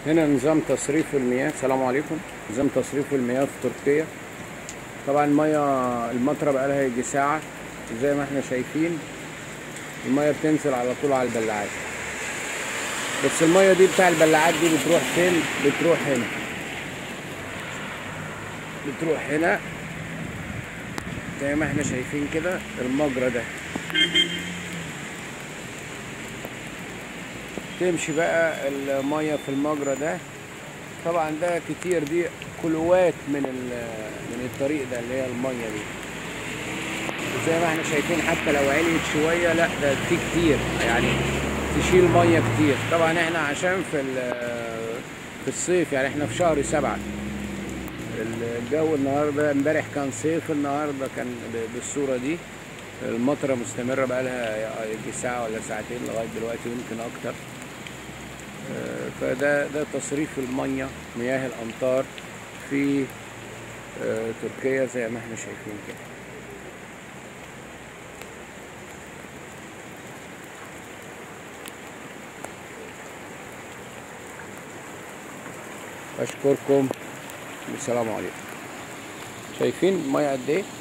هنا نظام تصريف المياه السلام عليكم نظام تصريف المياه في تركيا طبعا المية المطرة بقالها يجي ساعة زي ما احنا شايفين المية بتنزل على طول على البلاعات بس المية دي بتاع البلاعات دي بتروح فين بتروح هنا بتروح هنا زي ما احنا شايفين كده المجرى ده تمشي بقى المية في المجرى ده طبعا ده كتير دي كلوات من من الطريق ده اللي هي المية دي زي ما احنا شايفين حتى لو عليت شوية لا ده في كتير يعني تشيل مية كتير طبعا احنا عشان في في الصيف يعني احنا في شهر سبعة الجو النهارده امبارح كان صيف النهارده كان بالصورة دي المطرة مستمرة بقالها يجي ساعة ولا ساعتين لغاية دلوقتي يمكن أكتر فده ده تصريف المية مياه الأمطار في تركيا زي ما احنا شايفين كده أشكركم والسلام عليكم شايفين المية قد ايه